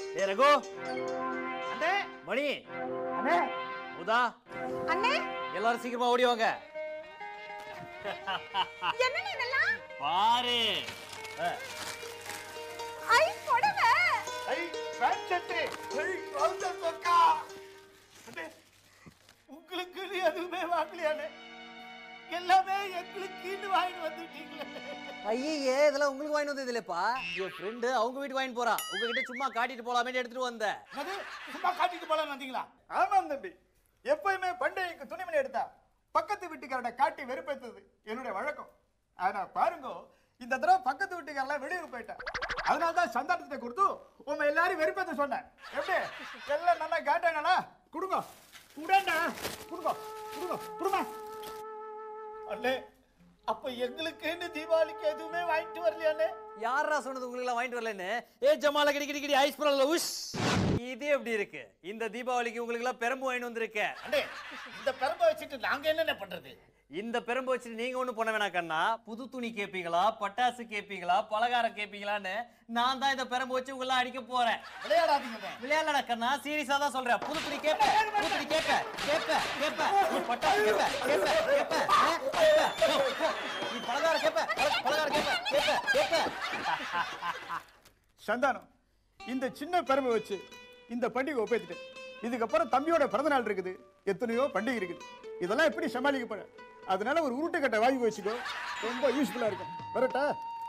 ஏ ரகு அண்ணே மணி அண்ணே உதா அண்ணே எல்லாரும் சீக்கிரமா ஓடி வாங்க என்னண்ணே இதெல்லாம் பாரு ஐ புடவை ஐ பேண்ட் ஷர்ட் ஐ ட்ரவுசர் சொக்கா அண்ணே உங்களுக்கு எதுவுமே வாங்கலையானே எல்லாமே எங்களுக்கு வாங்கிட்டு வந்துட்டீங்களே ஐயே இதெல்லாம் உங்களுக்கு வாங்கிட்டு வந்தது இல்லப்பா என் ஃப்ரெண்டு அவங்க வீட்டுக்கு வாங்கிட்டு போறான் உங்ககிட்ட சும்மா காட்டிட்டு போலாமே எடுத்துட்டு வந்தேன் அது சும்மா காட்டிட்டு போலாம் வந்தீங்களா ஆமாம் தம்பி எப்பயுமே பண்டைக்கு துணிமணி எடுத்தா பக்கத்து வீட்டுக்காரனை காட்டி வெறுப்பேத்தது என்னுடைய வழக்கம் ஆனா பாருங்க இந்த தடவை பக்கத்து வீட்டுக்காரெல்லாம் வெளியூர் போயிட்டேன் அதனால தான் சந்தானத்தை கொடுத்து உங்க எல்லாரும் வெறுப்பேத்த சொன்னேன் எப்படி எல்லாம் நல்லா காட்டானா கொடுங்க குடண்டா கொடுங்க கொடுங்க கொடுங்க அண்ணே அப்ப எங்களுக்குன்னு தீபாவளிக்கு எதுவுமே வாங்கிட்டு வரலையாண்ணே யாரா சொன்னது உங்களுக்கு எல்லாம் வாங்கிட்டு வரலன்னு ஏ ஜமால கிடி கிடி கிடி ஐஸ் பரல்ல உஷ் இது எப்படி இருக்கு இந்த தீபாவளிக்கு உங்களுக்கு எல்லாம் பெரம்பு வாங்கிட்டு வந்திருக்கேன் அண்ணே இந்த பெரம்பை வச்சுட்டு நாங்க என்னென்ன பண்றது இந்த பெரம்பு வச்சுட்டு நீங்க ஒண்ணும் பண்ண வேணாம் கண்ணா புது துணி கேப்பீங்களா பட்டாசு கேப்பீங்களா பலகாரம் கேப்பீங்களான்னு நான் தான் இந்த பெரம்பு வச்சு உங்களை அடிக்க போறேன் விளையாடாதீங்க விளையாடல கண்ணா சீரியஸா தான் சொல்றேன் புது துணி கேப்ப புது துணி கேப்ப கேப்ப கேப்ப நீ பட்டாசு கேப்ப கேப்ப கேப்ப ஆ, கேப்ப. நீ பலகாரம் கேப்ப பல- பலகாரம் கேப்ப கேப்ப கேப்ப சந்தானம் இந்த சின்ன பெருமை வச்சு இந்த பண்டிகை ஒப்பேத்துட்டேன் இதுக்கப்புறம் தம்பியோட பிறந்த நாள் இருக்குது எத்தனையோ பண்டிகை இருக்குது இதெல்லாம் எப்படி சமாளிக்க போற அதனால ஒரு உருட்டுக்கட்டை வாங்கி வச்சுக்கோ ரொம்ப யூஸ்ஃபுல்லா இருக்கும் வரட்டா